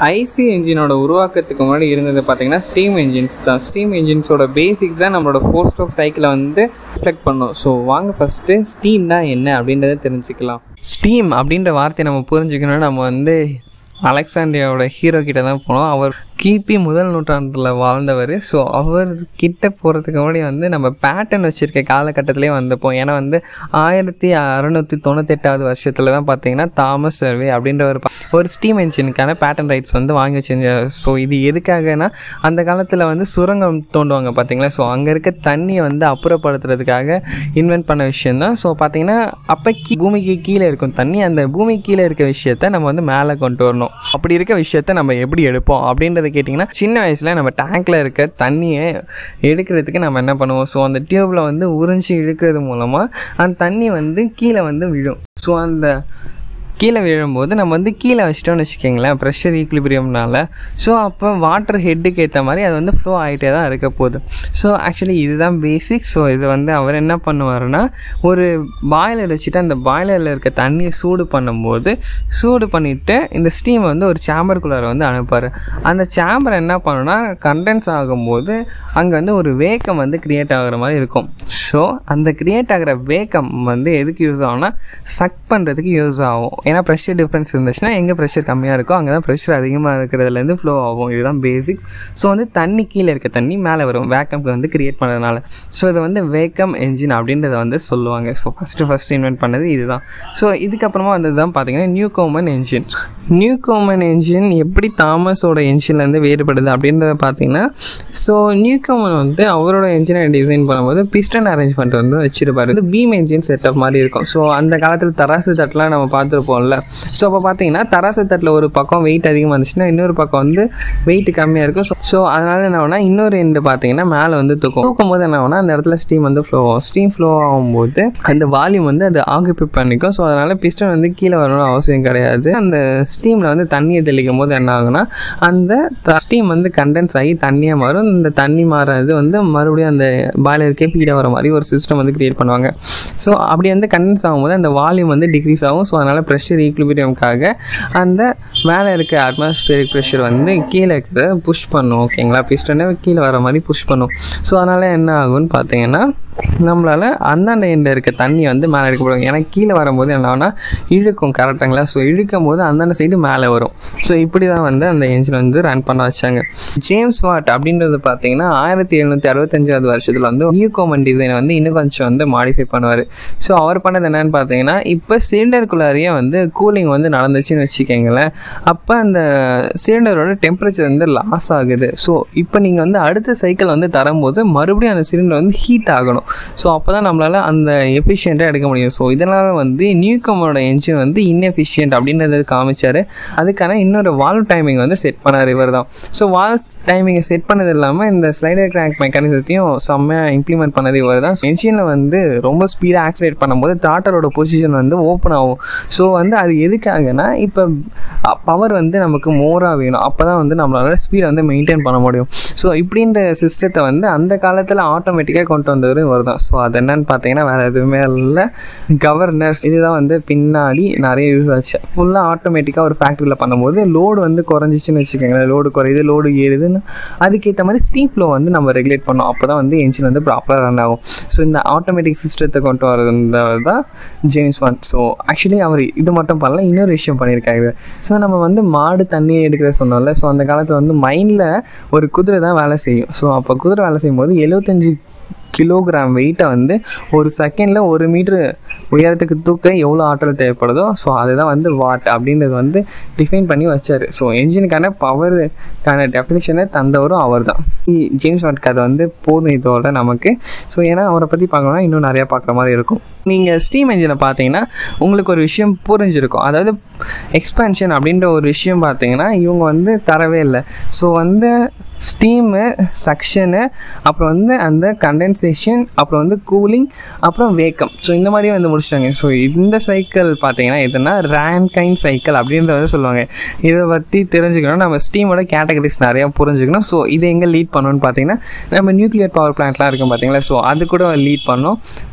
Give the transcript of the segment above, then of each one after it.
IC என்ஜினோட உருவாக்கத்துக்கு முன்னாடி இருந்தது பார்த்தீங்கன்னா ஸ்டீம் என்ஜின்ஸ் தான் ஸ்டீம் என்ஜின்ஸோட பேசிக்ஸ் தான் நம்மளோட ஃபோர் ஸ்ட்ரோக் சைக்கிளை வந்து ரிஃப்ளெக்ட் பண்ணும் ஸோ வாங்க ஃபஸ்ட்டு ஸ்டீம்னா என்ன அப்படின்றத தெரிஞ்சுக்கலாம் ஸ்டீம் அப்படின்ற வார்த்தையை நம்ம புரிஞ்சுக்கணும்னா நம்ம வந்து அலெக்சாண்டியாவோட ஹீரோ கிட்ட தான் போனோம் அவர் கிபி முதல் நூற்றாண்டில் வாழ்ந்தவர் ஸோ அவர் கிட்ட போகிறதுக்கு முன்னாடி வந்து நம்ம பேட்டர்ன் வச்சுருக்க காலகட்டத்திலே வந்தப்போம் ஏன்னா வந்து ஆயிரத்தி அறநூற்றி தொண்ணூத்தெட்டாவது வருஷத்தில் தான் பார்த்தீங்கன்னா தாமஸ் சர்வே அப்படின்ற ஒரு ப- ஒரு ஸ்டீம் என்ஜினுக்கான பேட்டன் ரைட்ஸ் வந்து வாங்கி வச்சிருந்தார் ஸோ இது எதுக்காகனா அந்த காலத்தில் வந்து சுரங்கம் தோண்டுவாங்க பார்த்தீங்களா ஸோ அங்கே இருக்க தண்ணியை வந்து அப்புறப்படுத்துறதுக்காக இன்வென்ட் பண்ண விஷயம் தான் ஸோ பார்த்தீங்கன்னா அப்போ கீ பூமிக்கு கீழே இருக்கும் தண்ணி அந்த பூமி கீழே இருக்க விஷயத்த நம்ம வந்து மேலே கொண்டு வரணும் அப்படி இருக்க விஷயத்த நம்ம எப்படி எடுப்போம் அப்படின்றத கேட்டிங்கன்னா சின்ன வயசில் நம்ம டேங்க்கில் இருக்க தண்ணியை எடுக்கிறதுக்கு நம்ம என்ன பண்ணுவோம் ஸோ அந்த டியூப்பில் வந்து உறிஞ்சி இழுக்கிறது மூலமாக அந்த தண்ணி வந்து கீழே வந்து விழும் ஸோ அந்த கீழே விழும்போது நம்ம வந்து கீழே வச்சிட்டோம்னு வச்சுக்கோங்களேன் ப்ரெஷர் ஈக்குலிபிரியம்னால ஸோ அப்போ வாட்டர் ஹெட்டுக்கு ஏற்ற மாதிரி அது வந்து ஃப்ளோ ஆகிட்டே தான் இருக்க போகுது ஸோ ஆக்சுவலி இதுதான் பேசிக் ஸோ இது வந்து அவர் என்ன பண்ணுவாருன்னா ஒரு பாய்லர் வச்சுட்டு அந்த பாய்லரில் இருக்க தண்ணியை சூடு பண்ணும்போது சூடு பண்ணிவிட்டு இந்த ஸ்டீமை வந்து ஒரு சேம்பருக்குள்ளார வந்து அனுப்புவார் அந்த சேம்பர் என்ன பண்ணுன்னா கண்டென்ஸ் ஆகும்போது அங்கே வந்து ஒரு வேக்கம் வந்து கிரியேட் ஆகுற மாதிரி இருக்கும் ஸோ அந்த கிரியேட் ஆகிற வேக்கம் வந்து எதுக்கு யூஸ் ஆகும்னா சக் பண்ணுறதுக்கு யூஸ் ஆகும் ஏன்னா ப்ரெஷர் டிஃப்ரென்ஸ் இருந்துச்சுன்னா எங்கே ப்ரெஷர் கம்மியாக இருக்கோ அங்கே தான் ப்ரெஷர் அதிகமாக இருக்கிறதுலேருந்து ஃப்ளோ ஆகும் இதுதான் பேசிக்ஸ் ஸோ வந்து தண்ணி கீழே இருக்க தண்ணி மேலே வரும் வேக்கம்க்கு வந்து கிரியேட் பண்ணுறதுனால ஸோ இதை வந்து வேக்கம் என்ஜின் அப்படின்றத வந்து சொல்லுவாங்க ஸோ ஃபஸ்ட்டு ஃபஸ்ட்டு இன்வென்ட் பண்ணது இதுதான் ஸோ இதுக்கப்புறமா வந்தது தான் பார்த்தீங்கன்னா Newcomen engine Newcomen engine எப்படி தாமஸோட என்ஜின்லேருந்து வேறுபடுது அப்படின்றத பார்த்தீங்கன்னா ஸோ நியூ கோமன் வந்து அவரோட என்ஜினை டிசைன் பண்ணும்போது பிஸ்டன் அரேஞ்ச்மெண்ட் வந்து வச்சிருப்பாரு இது பீம் என்ஜின் செட்டப் மாதிரி இருக்கும் ஸோ அந்த காலத்தில் தராசு தட்டெலாம் நம்ம பார்த்துருப்போம்ல ஸோ அப்போ பார்த்தீங்கன்னா தராசு தட்டில் ஒரு பக்கம் வெயிட் அதிகமாக இருந்துச்சுன்னா இன்னொரு பக்கம் வந்து வெயிட் கம்மியாக இருக்கும் ஸோ ஸோ அதனால என்ன ஆகும்னா இன்னொரு எண்டு பார்த்தீங்கன்னா மேலே வந்து தூக்கும் தூக்கும் போது என்ன ஆகும்னா அந்த இடத்துல ஸ்டீம் வந்து ஃப்ளோ ஆகும் ஸ்டீம் ஃப்ளோ ஆகும்போது அந்த வால்யூம் வந்து அது ஆக்குபை பண்ணிக்கும் ஸோ அதனால பிஸ்டன் வந்து கீழே வரணும்னு அவசியம் கிடையாது அந்த ஸ்டீமில் வந்து தண்ணியை தெளிக்கும் போது என்ன ஆகும்னா அந்த ஸ்டீம் வந்து கண்டென்ஸ் ஆகி தண்ணியாக மாறும் இந்த தண்ணி மாறது வந்து மறுபடியும் அந்த பாய்லருக்கே பீட வர மாதிரி ஒரு சிஸ்டம் வந்து கிரியேட் பண்ணுவாங்க ஸோ அப்படி வந்து கண்டென்ஸ் ஆகும்போது அந்த வால்யூம் வந்து டிக்ரீஸ் ஆகும் ஸோ அதனால் ப்ரெஷர் ஈக்குலிபிரியம்காக அந்த மேலே இருக்க அட்மாஸ்பியரிக் ப்ரெஷர் வந்து கீழே இருக்கிறத புஷ் பண்ணும் ஓகேங்களா பிஸ்டனே கீழே வர மாதிரி புஷ் பண்ணும் ஸோ அதனால் என்ன ஆகும்னு பார்த்தீங்கன்னா நம்மளால் அந்தாண்ட எண்டில் இருக்க தண்ணி வந்து மேலே எடுக்கப்படும் ஏன்னா கீழே வரும்போது என்ன ஆகும்னா இழுக்கும் கரெக்டாங்களா ஸோ இழுக்கும் போது அந்தாண்ட சைடு மேலே வரும் ஸோ இப்படி தான் வந்து அந்த என்ஜின் வந்து ரன் பண்ண வச்சாங்க ஜேம்ஸ் வாட் அப்படின்றது பார்த்தீங்கன்னா ஆயிரத்தி எழுநூற்றி அறுபத்தஞ்சாவது வருஷத்தில் வந்து நியூ கோமன் டிசைனை வந்து இன்னும் கொஞ்சம் வந்து மாடிஃபை பண்ணுவார் ஸோ அவர் பண்ணது என்னன்னு பார்த்தீங்கன்னா இப்போ சிலிண்டருக்குள்ளாரியே வந்து கூலிங் வந்து நடந்துச்சுன்னு வச்சுக்கோங்களேன் அப்போ அந்த சிலிண்டரோட டெம்பரேச்சர் வந்து லாஸ் ஆகுது ஸோ இப்போ நீங்கள் வந்து அடுத்த சைக்கிள் வந்து தரும்போது மறுபடியும் அந்த சிலிண்டர் வந்து ஹீட் ஆகணும் ஸோ அப்போ தான் நம்மளால் அந்த எஃபிஷியண்ட்டாக எடுக்க முடியும் ஸோ இதனால் வந்து நியூகமோட என்ஜின் வந்து இன்எஃபிஷியன்ட் அப்படின்றத காமிச்சார் அதுக்கான இன்னொரு வால்வ் டைமிங் வந்து செட் பண்ணார் இவர் தான் ஸோ வால்வ் டைமிங்கை செட் பண்ணது இல்லாமல் இந்த ஸ்லைடர் கிராங்க் மெக்கானிசத்தையும் செம்மையாக இம்ப்ளிமெண்ட் பண்ணது இவர் தான் என்ஜினில் வந்து ரொம்ப ஸ்பீடாக ஆக்டிவேட் பண்ணும்போது டாட்டரோட பொசிஷன் வந்து ஓப்பன் ஆகும் ஸோ வந்து அது எதுக்காகனா இப்போ பவர் வந்து நமக்கு மோராக வேணும் அப்போ தான் வந்து நம்மளால ஸ்பீடை வந்து மெயின்டைன் பண்ண முடியும் ஸோ இப்படின்ற சிஸ்டத்தை வந்து அந்த காலத்தில் ஆட்டோமேட்டிக்காக கொண்டு வந்தவர் இவர் தான் ஸோ அது என்னன்னு பார்த்தீங்கன்னா வேறு எதுவுமே இல்லை கவர்னர்ஸ் இதுதான் வந்து பின்னாடி நிறைய யூஸ் ஆச்சு ஃபுல்லாக ஆட்டோமேட்டிக்காக ஒரு ஃபேக்ட்ரியில் பண்ணும்போது லோடு வந்து குறைஞ்சிச்சுன்னு வச்சுக்கோங்களேன் லோடு குறையுது லோடு ஏறுதுன்னு அதுக்கேற்ற மாதிரி ஸ்டீம் ஃப்ளோ வந்து நம்ம ரெகுலேட் பண்ணோம் அப்போ தான் வந்து என்ஜின் வந்து ப்ராப்பராக ரன் ஆகும் ஸோ இந்த ஆட்டோமேட்டிக் சிஸ்டத்தை கொண்டு வரது தான் ஜேம்ஸ் பாண்ட் ஸோ ஆக்சுவலி அவர் இது மட்டும் பண்ணல இன்னொரு விஷயம் பண்ணியிருக்காரு ஸோ நம்ம வந்து மாடு தண்ணி எடுக்கிற சொன்னோம்ல ஸோ அந்த காலத்தில் வந்து மைண்டில் ஒரு குதிரை தான் வேலை செய்யும் ஸோ அப்போ குதிரை வேலை செய்யும்போது எழுபத்தஞ்சு கிலோகிராம் வெயிட்டை வந்து ஒரு செகண்டில் ஒரு மீட்ரு உயரத்துக்கு தூக்க எவ்வளோ ஆற்றல் தேவைப்படுதோ ஸோ அதுதான் வந்து வாட் அப்படின்றது வந்து டிஃபைன் பண்ணி வச்சார் ஸோ என்ஜினுக்கான பவருக்கான டெஃபினேஷனை தந்தவரும் அவர் தான் ஜேம்ஸ் வாட் கதை வந்து போதும் இதோட நமக்கு ஸோ ஏன்னா அவரை பற்றி பார்க்கணும்னா இன்னும் நிறையா பார்க்குற மாதிரி இருக்கும் நீங்கள் ஸ்டீம் என்ஜினை பார்த்தீங்கன்னா உங்களுக்கு ஒரு விஷயம் புரிஞ்சிருக்கும் அதாவது எக்ஸ்பென்ஷன் அப்படின்ற ஒரு விஷயம் பார்த்தீங்கன்னா இவங்க வந்து தரவே இல்லை ஸோ வந்து ஸ்டீமு சக்ஷனு அப்புறம் வந்து அந்த கண்டென்சேஷன் அப்புறம் வந்து கூலிங் அப்புறம் வேக்கம் ஸோ இந்த மாதிரி வந்து முடிச்சிட்டாங்க ஸோ இந்த சைக்கிள் பார்த்தீங்கன்னா எதுனா ரேன்கைன் சைக்கிள் அப்படின்றத சொல்லுவாங்க இதை பற்றி தெரிஞ்சுக்கணும் நம்ம ஸ்டீமோட கேட்டகரிஸ் நிறையா புரிஞ்சுக்கணும் ஸோ இது எங்கே லீட் பண்ணணும்னு பார்த்தீங்கன்னா நம்ம நியூக்ளியர் பவர் பிளான்ட்லாம் இருக்கும் பார்த்தீங்களா ஸோ அது கூட லீட் பண்ணோம்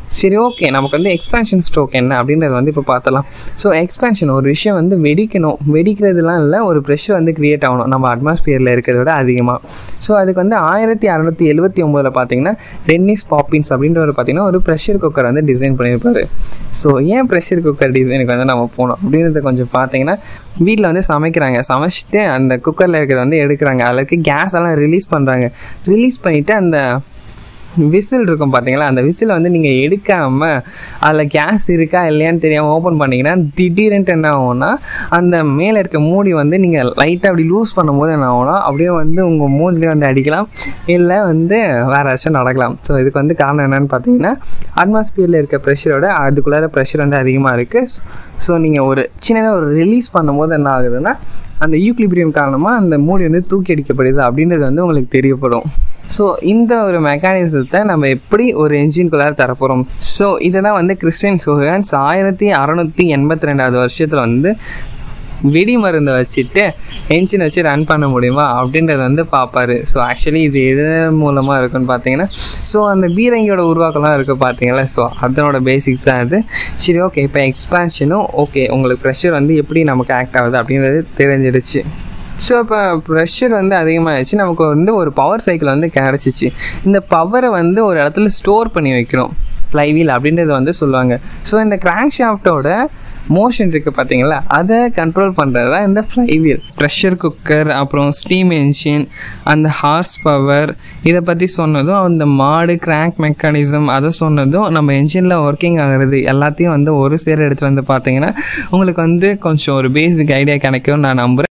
சரி ஓகே நமக்கு வந்து எக்ஸ்பேன்ஷன் ஸ்ட்ரோக் என்ன அப்படின்றத வந்து இப்போ பார்த்தலாம் ஸோ எக்ஸ்பேன்ஷன் ஒரு விஷயம் வந்து வெடிக்கணும் வெடிக்கிறதுலாம் இல்லை ஒரு ப்ரெஷர் வந்து க்ரியேட் ஆகணும் நம்ம அட்மாஸ்பியரில் இருக்கிறத விட அதிகமாக ஸோ அதுக்கு வந்து ஆயிரத்தி அறநூற்றி எழுபத்தி ஒம்போதில் பார்த்தீங்கன்னா டென்னிஸ் பாப்பின்ஸ் அப்படின்றவர் பார்த்தீங்கன்னா ஒரு ப்ரெஷர் குக்கர் வந்து டிசைன் பண்ணியிருப்பாரு ஸோ ஏன் ப்ரெஷர் குக்கர் டிசைனுக்கு வந்து நம்ம போனோம் அப்படின்றத கொஞ்சம் பார்த்தீங்கன்னா வீட்டில் வந்து சமைக்கிறாங்க சமைச்சிட்டு அந்த குக்கரில் இருக்கிறத வந்து எடுக்கிறாங்க அதுக்கு கேஸ் எல்லாம் ரிலீஸ் பண்ணுறாங்க ரிலீஸ் பண்ணிவிட்டு அந்த விசில் இருக்கும் பார்த்தீங்களா அந்த விசிலை வந்து நீங்கள் எடுக்காமல் அதில் கேஸ் இருக்கா இல்லையான்னு தெரியாமல் ஓப்பன் பண்ணிங்கன்னா திடீர்னுட்டு என்ன ஆகும்னா அந்த மேலே இருக்க மூடி வந்து நீங்கள் லைட்டாக அப்படி லூஸ் பண்ணும்போது என்ன ஆகும்னா அப்படியே வந்து உங்கள் மூஞ்சிலே வந்து அடிக்கலாம் இல்லை வந்து வேறு ஏதாச்சும் நடக்கலாம் ஸோ இதுக்கு வந்து காரணம் என்னென்னு பார்த்தீங்கன்னா அட்மாஸ்பியரில் இருக்க ப்ரெஷரோட அதுக்குள்ளார ப்ரெஷர் வந்து அதிகமாக இருக்குது ஸோ நீங்கள் ஒரு சின்னதாக ஒரு ரிலீஸ் பண்ணும்போது என்ன ஆகுதுன்னா அந்த யூக்லிபிரியம் காரணமாக அந்த மூடி வந்து தூக்கி அடிக்கப்படுது அப்படின்றது வந்து உங்களுக்கு தெரியப்படும் ஸோ இந்த ஒரு மெக்கானிசத்தை நம்ம எப்படி ஒரு என்ஜின்குள்ளார தரப்போகிறோம் ஸோ இதை தான் வந்து கிறிஸ்டியன் ஹூகன்ஸ் ஆயிரத்தி அறநூற்றி எண்பத்தி ரெண்டாவது வருஷத்தில் வந்து வெடி மருந்தை வச்சுட்டு என்ஜின் வச்சு ரன் பண்ண முடியுமா அப்படின்றத வந்து பார்ப்பாரு ஸோ ஆக்சுவலி இது எது மூலமாக இருக்குன்னு பார்த்தீங்கன்னா ஸோ அந்த பீரங்கியோட உருவாக்கம்லாம் இருக்குது பார்த்தீங்களா ஸோ அதனோட பேசிக்ஸ் தான் அது சரி ஓகே இப்போ எக்ஸ்பான்ஷனும் ஓகே உங்களுக்கு ப்ரெஷர் வந்து எப்படி நமக்கு ஆக்ட் ஆகுது அப்படின்றது தெரிஞ்சிடுச்சு ஸோ இப்போ ப்ரெஷர் வந்து அதிகமாகிடுச்சு நமக்கு வந்து ஒரு பவர் சைக்கிள் வந்து கிடச்சிச்சு இந்த பவரை வந்து ஒரு இடத்துல ஸ்டோர் பண்ணி வைக்கணும் ஃப்ளைவீல் அப்படின்றது வந்து சொல்லுவாங்க ஸோ இந்த கிராங்க் ஷாஃப்டோட மோஷன் இருக்குது பார்த்தீங்களா அதை கண்ட்ரோல் பண்ணுறது தான் இந்த ஃப்ளைவீல் ப்ரெஷர் குக்கர் அப்புறம் ஸ்டீம் என்ஜின் அந்த ஹார்ஸ் பவர் இதை பற்றி சொன்னதும் அந்த மாடு கிராங்க் மெக்கானிசம் அதை சொன்னதும் நம்ம என்ஜினில் ஒர்க்கிங் ஆகிறது எல்லாத்தையும் வந்து ஒரு சேர எடுத்து வந்து பார்த்தீங்கன்னா உங்களுக்கு வந்து கொஞ்சம் ஒரு பேசிக் ஐடியா கிடைக்கும்னு நான் நம்புகிறேன்